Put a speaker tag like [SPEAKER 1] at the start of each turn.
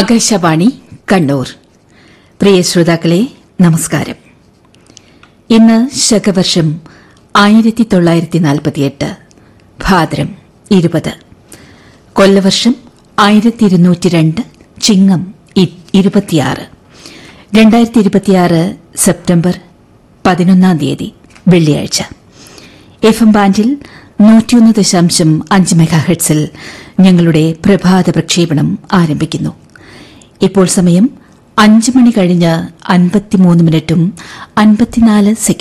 [SPEAKER 1] ആകാശവാണി കണ്ണൂർ പ്രിയ ശ്രോതാക്കളെ നമസ്കാരം ഇന്ന് ശകവർഷം ആയിരത്തി തൊള്ളായിരത്തി നാൽപ്പത്തിയെട്ട് ഭാദ്രം ഇരുപത് കൊല്ലവർഷം ആയിരത്തി ഇരുന്നൂറ്റി രണ്ട് ചിങ്ങം ഇ- ഇരുപത്തിയാറ് രണ്ടായിരത്തി ഇരുപത്തിയാറ് സെപ്റ്റംബർ പതിനൊന്നാം തീയതി വെള്ളിയാഴ്ച എഫ് എം ബാൻഡിൽ നൂറ്റിയൊന്ന് ദശാംശം അഞ്ച് മെഗാഹെഡ്സിൽ ഞങ്ങളുടെ പ്രഭാത പ്രക്ഷേപണം ആരംഭിക്കുന്നു ഇപ്പോൾ സമയം അഞ്ച് മണി കഴിഞ്ഞ് അൻപത്തിമൂന്ന് മിനിറ്റും അൻപത്തിനാല് സെക്കൻഡ്